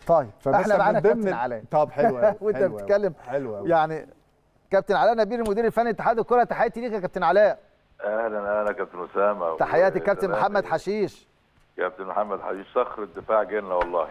طيب فمثلا احنا معانا من ضمن كابتن علاء طب حلو قوي وانت حلو قوي. بتتكلم حلو قوي يعني كابتن علاء نبيل المدير الفني اتحاد الكره تحياتي ليك يا كابتن علاء اهلا اهلا كابتن اسامه تحياتي الكابتن وزمالك. محمد حشيش كابتن محمد حشيش صخر الدفاع جيلنا والله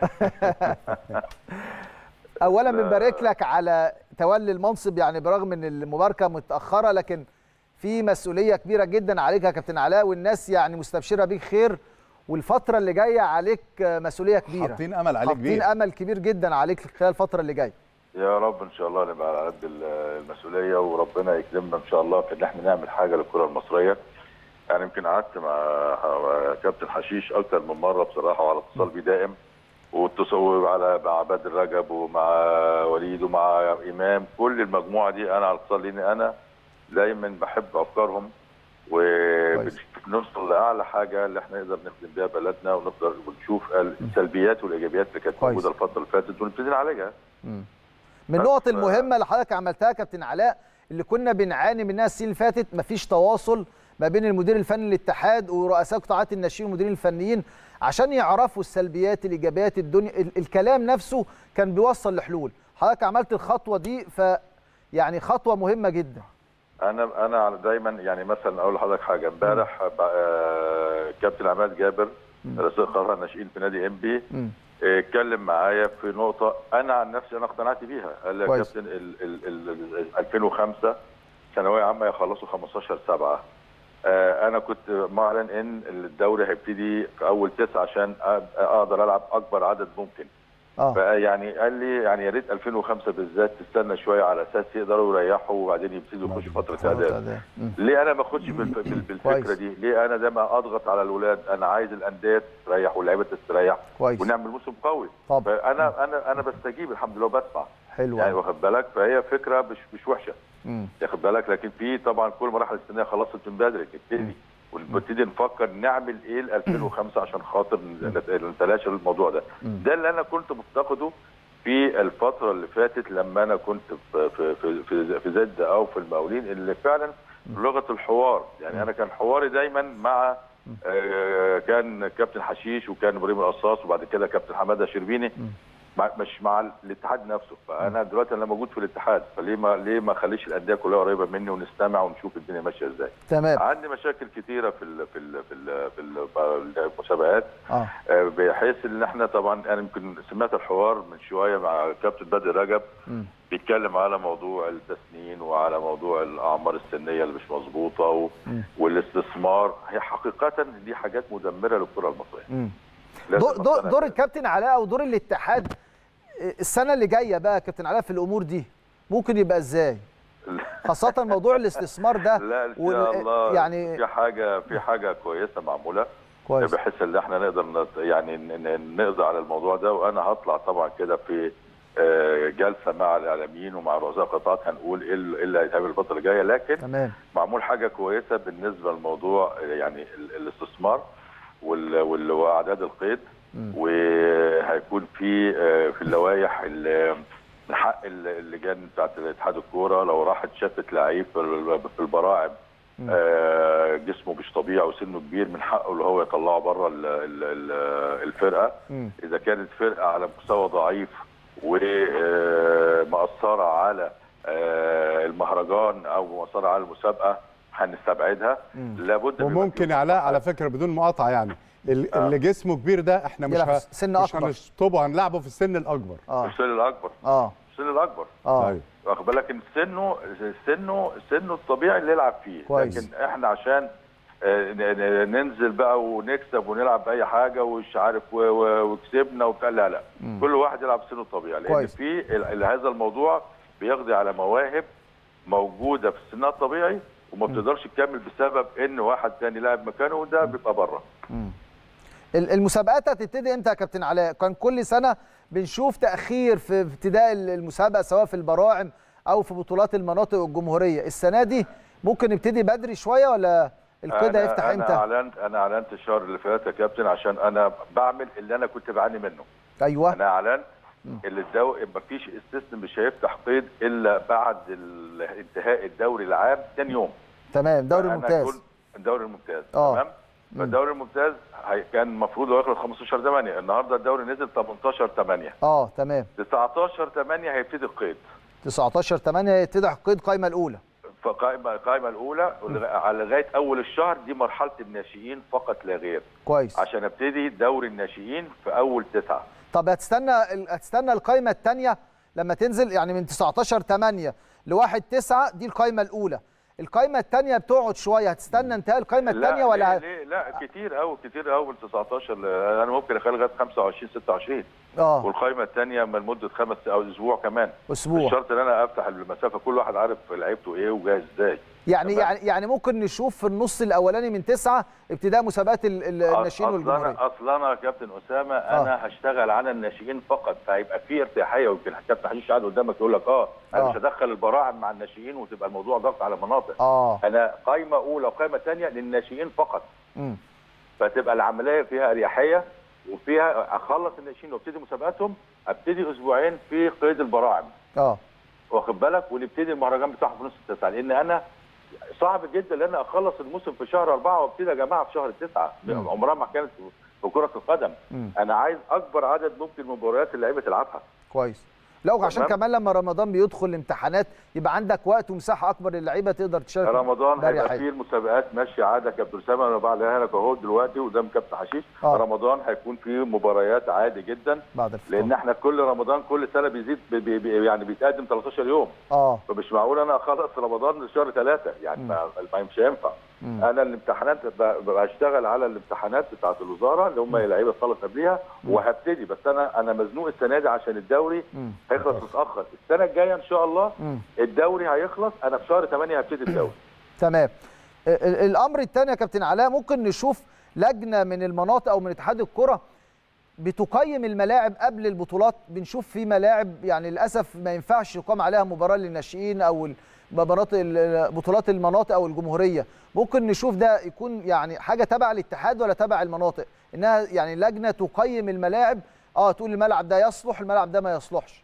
اولا بنبارك لك على تولي المنصب يعني برغم ان المباركه متاخره لكن في مسؤوليه كبيره جدا عليك يا كابتن علاء والناس يعني مستبشره بيك خير والفتره اللي جايه عليك مسؤوليه كبيره حاطين امل عليك حاطين كبير امل كبير جدا عليك خلال الفتره اللي جايه يا رب ان شاء الله نبقى على قد ال- المسؤوليه وربنا يكرمنا ان شاء الله في ان احنا نعمل حاجه للكره المصريه يعني يمكن قعدت مع كابتن حشيش اكتر من مره بصراحه وعلى اتصال بيه دائم واتصل على مع بدر رجب ومع وليد ومع امام كل المجموعه دي انا على اتصال لان انا دايما بحب افكارهم وبنوصل لاعلى حاجه اللي احنا نقدر نخدم بيها بلدنا ونقدر ونشوف السلبيات والايجابيات اللي كانت كويس. موجوده الفتره اللي فاتت ونبتدي نعالجها من النقط المهمه اللي حضرتك عملتها يا كابتن علاء اللي كنا بنعاني منها السنين اللي فاتت مفيش تواصل ما بين المدير الفني للاتحاد ورؤساء قطاعات الناشئين والمديرين الفنيين عشان يعرفوا السلبيات الايجابيات الدنيا ال- الكلام نفسه كان بيوصل لحلول حضرتك عملت الخطوه دي ف يعني خطوه مهمه جدا انا انا على- دايما يعني مثلا اقول لحضرتك حاجه امبارح آه، كابتن عماد جابر رئيس قطاع الناشئين في نادي ام بي مم. آه، اتكلم معايا في نقطه انا عن نفسي انا اقتنعت بيها قال لي يا كويس. كابتن ال ال ال ال 2005 ثانويه عامه يخلصوا 15 7 آه، انا كنت معلن ان الدوري هيبتدي في اول تسعه عشان أ- اقدر العب اكبر عدد ممكن اه فيعني قال لي يعني يا ريت 2005 بالذات تستنى شويه على اساس يقدروا يريحوا وبعدين يبتدوا يخشوا فتره اعداد مم. ليه انا ما اخدش بالف- بال- بالفكره كويس. دي ليه انا دايما اضغط على الاولاد انا عايز الانديه تستريح واللعيبه تستريح كويس ونعمل موسم قوي طب فانا انا انا بستجيب الحمد لله وبسمع حلو يعني أوي. واخد بالك فهي فكره مش مش وحشه مم. واخد بالك لكن في طبعا كل مراحل السنيه خلصت من بدري نبتدي ونبتدي نفكر نعمل ايه ل 2005 عشان خاطر نت- نتلاشى الموضوع ده مم. ده اللي انا كنت مفتقده في الفتره اللي فاتت لما انا كنت في في في في, في زد او في المقاولين اللي فعلا لغه الحوار يعني انا كان حواري دايما مع آه، كان كابتن حشيش وكان ابراهيم القصاص وبعد كده كابتن حماده شربيني مع مش مع الاتحاد نفسه فانا دلوقتي انا موجود في الاتحاد فليه ما ليه ما اخليش الانديه كلها قريبه مني ونستمع ونشوف الدنيا ماشيه ازاي تمام عندي مشاكل كتيره في ال في ال في ال في ال- المسابقات اه آه، بحيث ان احنا طبعا انا يمكن سمعت الحوار من شويه مع كابتن بدر رجب مم. بيتكلم على موضوع التسنين وعلى موضوع الاعمار السنيه اللي مش مظبوطه و... مم. والاستثمار هي حقيقه دي حاجات مدمره للكره المصريه مم. لازم دور, دور, نقتنع دور بيها. الكابتن علاء او دور الاتحاد السنه اللي جايه بقى يا كابتن علاء في الامور دي ممكن يبقى ازاي خاصه موضوع الاستثمار ده لا ان وال- شاء الله يعني- في حاجه في حاجه كويسه معموله كويس بحيث ان احنا نقدر نت- يعني ن- ن- نقضي على الموضوع ده وانا هطلع طبعا كده في آه، جلسه مع الاعلاميين ومع رؤساء قطاعات هنقول ايه اللي إيه اللي هيتعمل الفتره الجايه لكن تمام معمول حاجه كويسه بالنسبه للموضوع آه، يعني ال- الاستثمار وال- وال- واعداد القيد مم. وهيكون في آه، في اللوائح ال- الحق ال- اللجان بتاعت اتحاد الكوره لو راحت شافت لعيب في ال- في البراعم مم. آه، جسمه مش طبيعي وسنه كبير من حقه اللي هو يطلعه بره ال- ال- ال- الفرقه مم. اذا كانت فرقه على مستوى ضعيف ومأثره على آه، المهرجان او مأثره على المسابقه هنستبعدها مم. لابد بيبقى وممكن في علاء على فكره بدون مقاطعه يعني ال- آه. اللي جسمه كبير ده احنا مش يلعب ه... سن مش أكبر. هنشطبه هنلعبه في السن الاكبر اه السن الاكبر اه السن الاكبر اه طيب واخد بالك ان سنه سنه سنه الطبيعي اللي يلعب فيه كويس. لكن احنا عشان آه، ن- ن- ننزل بقى ونكسب ونلعب باي حاجه ومش عارف و- و- وكسبنا وبتاع لا لا مم. كل واحد يلعب سنه الطبيعي لان كويس. في ال- ال- هذا الموضوع بيقضي على مواهب موجوده في سنها الطبيعي وما بتقدرش تكمل بسبب ان واحد تاني لاعب مكانه وده بيبقى بره مم. ال- المسابقات هتبتدي امتى يا كابتن علاء كان كل سنه بنشوف تاخير في ابتداء ال- المسابقه سواء في البراعم او في بطولات المناطق الجمهوريه السنه دي ممكن نبتدي بدري شويه ولا القيد أنا- هيفتح انا امتى اعلنت انا اعلنت الشهر اللي فات يا كابتن عشان انا بعمل اللي انا كنت بعاني منه ايوه انا اعلنت اللي الدو... مفيش استثناء مش هيفتح قيد الا بعد ال- انتهاء الدوري العام ثاني يوم تمام دوري فأنا ممتاز كل- الدوري الممتاز آه. تمام فالدوري الممتاز هي- كان المفروض هو يخلص 15 8 النهارده الدوري نزل 18 8 اه تمام 19 8 هيبتدي القيد 19 8 يتضح قيد القائمه الاولى فقائمه القائمه الاولى على لغايه اول الشهر دي مرحله الناشئين فقط لا غير كويس عشان ابتدي دوري الناشئين في اول تسعه طب هتستنى ال- هتستنى القائمه الثانيه لما تنزل يعني من 19 8 ل 1 9 دي القائمه الاولى القائمه الثانيه بتقعد شويه هتستنى انتهاء القائمه الثانيه ولا ليه, هت- ليه لا كتير قوي كتير قوي 19 ل- انا ممكن اخلي لغايه 25 26 اه والقائمه الثانيه من مده خمس او اسبوع كمان اسبوع الشرط ان انا افتح المسافه كل واحد عارف لعيبته ايه وجاهز ازاي يعني تمام. يعني يعني ممكن نشوف في النص الاولاني من تسعة ابتداء مسابقات ال- ال- الناشئين اصل والجمهوريه انا اصل انا يا كابتن اسامه انا هشتغل على الناشئين فقط فهيبقى في ارتياحيه ويمكن كابتن حشيش قاعد قدامك يقول لك اه انا آه. مش هدخل البراعم مع الناشئين وتبقى الموضوع ضغط على مناطق اه انا قائمه اولى وقائمه ثانيه للناشئين فقط امم فتبقى العمليه فيها اريحيه وفيها اخلص الناشئين وابتدي مسابقاتهم ابتدي اسبوعين في قيد البراعم اه واخد بالك ونبتدي المهرجان بتاعه في نص التسعه لان انا صعب جدا ان انا اخلص الموسم في شهر اربعه وابتدي يا جماعه في شهر تسعه مم. عمرها ما كانت في كره القدم مم. انا عايز اكبر عدد ممكن من مباريات اللعيبه تلعبها كويس لو عشان تمام. كمان لما رمضان بيدخل الامتحانات يبقى عندك وقت ومساحه اكبر للعيبه تقدر تشارك رمضان هيبقى بأريحية. فيه المسابقات ماشيه عاده كابتن اسامه انا بعلها لك اهو دلوقتي قدام كابتن حشيش آه. رمضان هيكون فيه مباريات عادي جدا بعد الفطار لان احنا كل رمضان كل سنه بيزيد بي بي بي- يعني بيتقدم 13 يوم اه فمش معقول انا اخلص رمضان لشهر ثلاثه يعني ما ما- مش هينفع مم. انا الامتحانات ب- بشتغل على الامتحانات بتاعه الوزاره اللي هم اللعيبه تخلص قبليها وهبتدي بس انا انا مزنوق السنه دي عشان الدوري مم. هيخلص متاخر السنه الجايه ان شاء الله مم. الدوري هيخلص انا في شهر 8 هبتدي الدوري تمام ال- ال- الامر الثاني يا كابتن علاء ممكن نشوف لجنه من المناطق او من اتحاد الكره بتقيم الملاعب قبل البطولات بنشوف في ملاعب يعني للاسف ما ينفعش يقام عليها مباراه للناشئين او ال- مناطق ال- بطولات المناطق او الجمهوريه ممكن نشوف ده يكون يعني حاجه تبع الاتحاد ولا تبع المناطق انها يعني لجنه تقيم الملاعب اه تقول الملعب ده يصلح الملعب ده ما يصلحش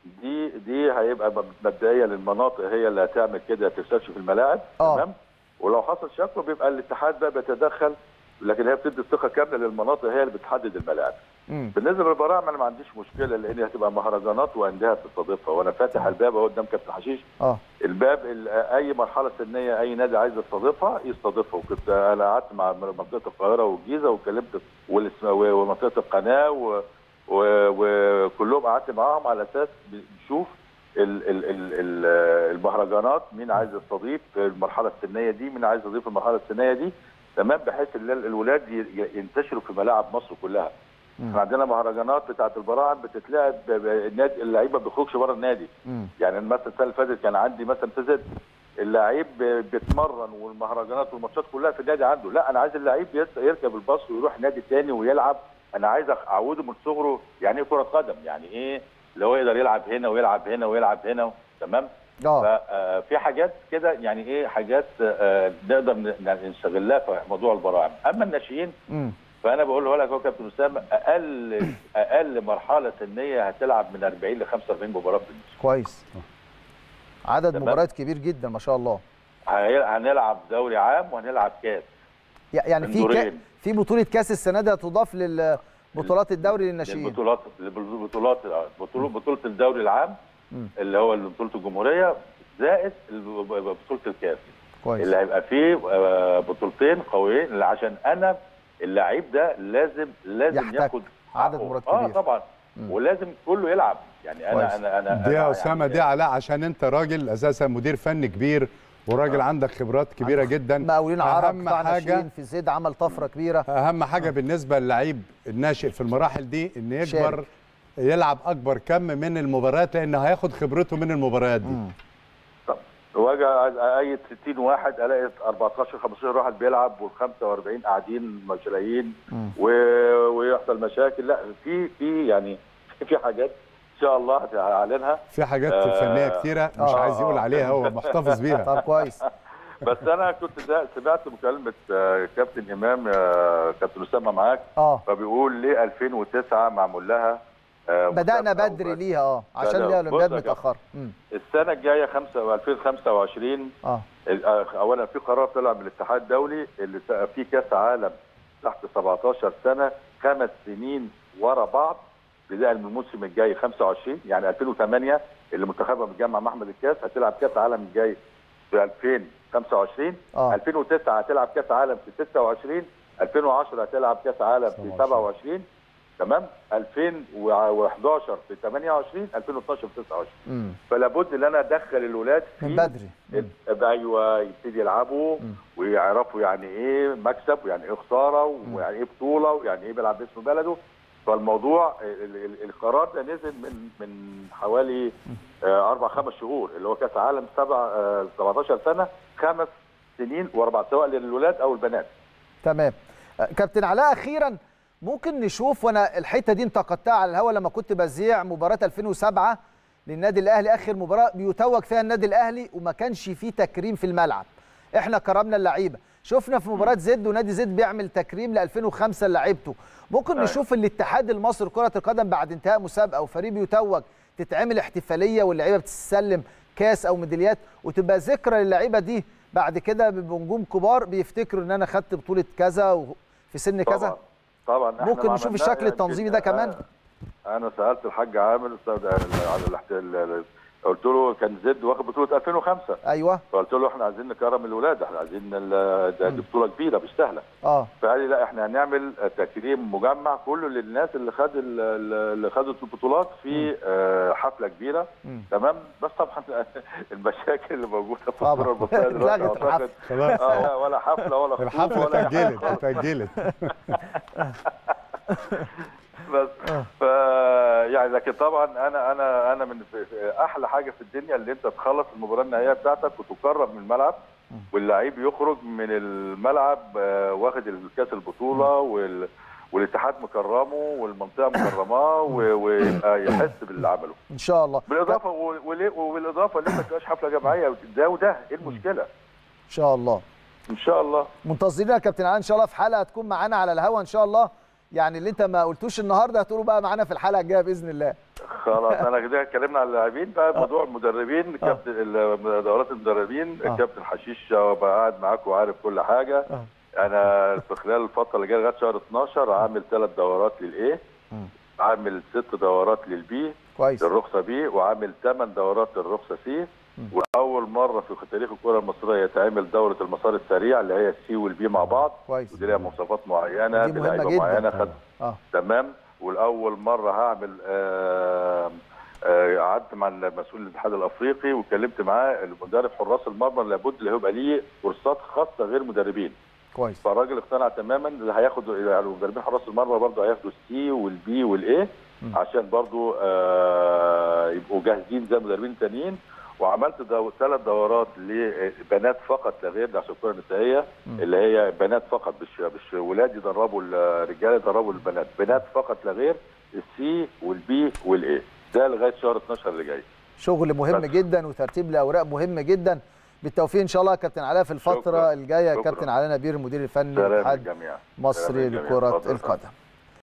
دي دي هيبقى مب- مبدئيا المناطق هي اللي هتعمل كده تستكشف الملاعب آه. تمام ولو حصل شكوى بيبقى الاتحاد بقى بيتدخل لكن هي بتدي الثقه كامله للمناطق هي اللي بتحدد الملاعب امم بالنسبه للبراعم انا ما عنديش مشكله لان هي هتبقى مهرجانات وانديه بتستضيفها وانا فاتح الباب اهو قدام كابتن حشيش اه الباب ال- اي مرحله سنيه اي نادي عايز يستضيفها يستضيفها وكنت انا قعدت مع منطقه القاهره والجيزه وكلمت والاسم- ومنطقه القناه و- و- وكلهم قعدت معاهم على اساس نشوف ال- ال- ال- ال- المهرجانات مين عايز يستضيف في المرحله السنيه دي مين عايز يضيف المرحله السنيه دي تمام بحيث ان الولاد ي- ي- ينتشروا في ملاعب مصر كلها احنا عندنا مهرجانات بتاعت البراعم بتتلعب ب- ب- النادي اللعيبه ما بيخرجش بره النادي امم يعني مثلا السنه اللي فاتت كان عندي مثلا في زد اللعيب ب- بيتمرن والمهرجانات والماتشات كلها في النادي عنده لا انا عايز اللعيب يس- يركب الباص ويروح نادي تاني ويلعب انا عايز أخ- اعوده من صغره يعني ايه كره قدم يعني ايه اللي هو يقدر يلعب هنا ويلعب هنا ويلعب هنا تمام اه ففي حاجات كده يعني ايه حاجات آه، نقدر ن- نستغلها في موضوع البراعم اما الناشئين امم فانا بقول لك يا كابتن اسامه اقل اقل مرحله سنيه هتلعب من 40 ل 45 مباراه في الموسم كويس عدد تمام. مباريات كبير جدا ما شاء الله هي- هنلعب دوري عام وهنلعب كاس يعني من في كا... دورين. في بطوله كاس السنه دي هتضاف لبطولات الدوري للناشئين البطولات البطولات بطوله بطوله الدوري العام مم. اللي هو بطوله الجمهوريه زائد الب- بطوله الكاس كويس اللي هيبقى فيه آه، بطولتين قويين اللي عشان انا اللعيب ده لازم لازم يحتاج ياخد عدد حقه. مباريات اه كبير. طبعا مم. ولازم كله يلعب يعني كويس. انا انا انا دي أنا يا اسامه يعني دي علاء عشان انت راجل اساسا مدير فني كبير وراجل عندك خبرات كبيره جدا مقاولين عرب اهم قطاع حاجه ناشئين في زيد عمل طفره كبيره اهم حاجه بالنسبه للعيب الناشئ في المراحل دي ان يكبر شارك. يلعب اكبر كم من المباريات لان هياخد خبرته من المباريات دي مم. طب واجي اي 60 واحد الاقي 14 15 واحد بيلعب وال 45 قاعدين مش لاقيين مم. و- ويحصل مشاكل لا في في يعني في حاجات ان شاء الله هعلنها في حاجات آه. فنيه كتيره مش آه. عايز يقول عليها هو محتفظ بيها طب كويس بس انا كنت دا- سمعت مكالمه آه، كابتن امام آه، كابتن اسامه معاك اه فبيقول ليه 2009 معمول لها آه، بدانا مسابقة بدري و- ليها اه عشان بدأ- ليها الاولمبياد بص يا متاخره مم. السنه الجايه 5 2025 اه ال- اولا في قرار طلع من الاتحاد الدولي اللي س- في كاس عالم تحت 17 سنه خمس سنين ورا بعض بدايه من الموسم الجاي 25 يعني 2008 اللي منتخبها بتجمع مع احمد الكاس هتلعب كاس عالم الجاي في 2025 آه. 2009 هتلعب كاس عالم في 26 2010 هتلعب كاس عالم في 27 تمام 2011 في 28 2012 في 29 مم. فلا بد ان انا ادخل الولاد في من بدري مم. ايوه يبتدي يلعبوا ويعرفوا يعني ايه مكسب ويعني ايه خساره ويعني ايه بطوله ويعني ايه بيلعب باسم بلده فالموضوع ال- ال- القرار ده نزل من من حوالي آه، اربع خمس شهور اللي هو كاس عالم سبع آه، 17 سنه خمس سنين ورا بعض سواء للولاد او البنات تمام آه، كابتن علاء اخيرا ممكن نشوف وانا الحته دي انتقدتها على الهوا لما كنت بذيع مباراه 2007 للنادي الاهلي اخر مباراه بيتوج فيها النادي الاهلي وما كانش فيه تكريم في الملعب احنا كرمنا اللعيبه شفنا في مباراه زد ونادي زد بيعمل تكريم ل 2005 لعيبته ممكن أيوة. نشوف الاتحاد المصري لكره القدم بعد انتهاء مسابقه وفريق بيتوج تتعمل احتفاليه واللعيبه بتسلم كاس او ميداليات وتبقى ذكرى للعيبه دي بعد كده بيبقوا نجوم كبار بيفتكروا ان انا خدت بطوله كذا وفي سن كذا طبعا طبعا إحنا ممكن ما نشوف عملناه الشكل يعني التنظيمي يمكن ده كمان؟ أنا- انا سالت الحاج عامر أستاذ على الاحت- قلت له كان زد واخد بطوله 2005 ايوه فقلت له احنا عايزين نكرم الولاد احنا عايزين ال- ده دي بطوله كبيره مش سهله اه فقال لي لا احنا هنعمل تكريم مجمع كله للناس اللي خد ال- ال- اللي خدوا البطولات في آه، حفله كبيره مم. تمام بس طبعا المشاكل اللي موجوده في طبعا. الكره المصريه دلوقتي اتلغت أعتقد خلاص اه ولا حفله ولا خطوبة الحفله ولا أي حاجة اتاجلت اتاجلت بس ف يعني لكن طبعا انا انا انا من في- في احلى حاجه في الدنيا اللي انت تخلص المباراه النهائيه بتاعتك وتقرب من الملعب واللعيب يخرج من الملعب آه، واخد الكاس البطوله وال والاتحاد مكرمه والمنطقه مكرماه و- ويبقى يحس باللي عمله ان شاء الله بالاضافه و- وليه- وبالاضافه ان ما تبقاش حفله جماعيه ده وده ايه المشكله؟ ان شاء الله ان شاء الله منتظرين يا كابتن علاء ان شاء الله في حلقه تكون معانا على الهوا ان شاء الله يعني اللي انت ما قلتوش النهارده هتقوله بقى معانا في الحلقه الجايه باذن الله خلاص انا كده اتكلمنا على اللاعبين بقى موضوع المدربين كابتن ال- دورات المدربين آه. كابتن حشيش بقى قاعد معاك وعارف كل حاجه آه. انا في خلال الفتره اللي جايه لغايه شهر 12 عامل ثلاث دورات للايه مم. عامل ست دورات للبي كويس للرخصه بي وعامل ثمان دورات للرخصه سي واول مره في تاريخ الكره المصريه تعمل دوره المسار السريع اللي هي السي والبي مع بعض كويس ودي ليها مواصفات معينه دي مهمة بلعيبه جدا. معينه خد اه تمام والاول مره هعمل آه، آه، قعدت مع المسؤول الاتحاد الافريقي واتكلمت معاه المدرب حراس المرمى لابد اللي هيبقى ليه كورسات خاصه غير مدربين كويس فالراجل اقتنع تماما اللي هياخد يعني مدربين حراس المرمى برضه هياخدوا السي والبي والايه عشان برضه آه يبقوا جاهزين زي المدربين التانيين وعملت دو ثلاث دورات لبنات فقط لا غير ده عشان الكره النسائيه اللي هي بنات فقط مش مش ولاد يدربوا الرجاله يدربوا البنات بنات فقط لا غير السي والبي والاي ده لغايه شهر 12 اللي جاي شغل مهم بس. جدا وترتيب لاوراق مهم جدا بالتوفيق ان شاء الله يا كابتن علاء في الفتره شكراً. الجايه شكراً. كابتن علاء نبير المدير الفني سلام للاتحاد للجميع المصري سلام للجميع. لكره اتفضل. القدم